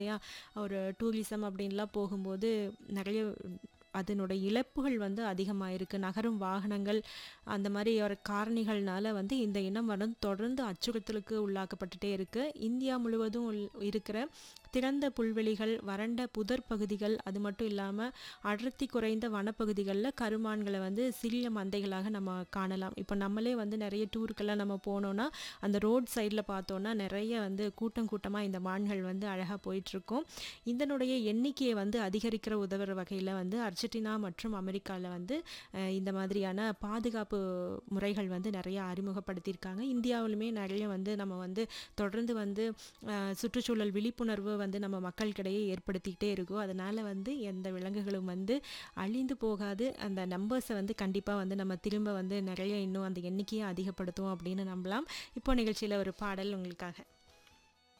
இல்லையா ஒரு டூரிசம் அப்படின்லாம் போகும்போது நிறைய அதனுடைய இழப்புகள் வந்து அதிகமாக இருக்குது நகரும் வாகனங்கள் அந்த மாதிரி ஒரு காரணிகள்னால வந்து இந்த இனம் வந்து தொடர்ந்து அச்சுறுத்தலுக்கு உள்ளாக்கப்பட்டுட்டே இருக்குது இந்தியா முழுவதும் உள்- இருக்கிற திறந்த புல்வெளிகள் வறண்ட புதர் பகுதிகள் அது மட்டும் இல்லாமல் அடர்த்தி குறைந்த வனப்பகுதிகளில் கருமான்களை வந்து சிறிய மந்தைகளாக நம்ம காணலாம் இப்போ நம்மளே வந்து நிறைய டூருக்கெல்லாம் நம்ம போனோம்னா அந்த ரோட் சைடில் பார்த்தோன்னா நிறைய வந்து கூட்டம் கூட்டமாக இந்த மான்கள் வந்து அழகாக போயிட்டுருக்கும் இதனுடைய எண்ணிக்கையை வந்து அதிகரிக்கிற உதவுற வகையில் வந்து அர்ஜென்டினா மற்றும் அமெரிக்காவில் வந்து அஹ், இந்த மாதிரியான பாதுகாப்பு முறைகள் வந்து நிறைய அறிமுகப்படுத்தியிருக்காங்க இந்தியாவிலுமே நிறைய வந்து நம்ம வந்து தொடர்ந்து வந்து அஹ், சுற்றுச்சூழல் விழிப்புணர்வு வந்து நம்ம மக்களுக்கிடையே ஏற்படுத்திக்கிட்டே இருக்கோம் அதனால் வந்து எந்த விலங்குகளும் வந்து அழிந்து போகாது அந்த நம்பர்ஸை வந்து கண்டிப்பாக வந்து நம்ம திரும்ப வந்து நிறைய இன்னும் அந்த எண்ணிக்கையை அதிகப்படுத்தும் அப்படின்னு நம்பலாம் இப்போ நிகழ்ச்சியில் ஒரு பாடல் உங்களுக்காக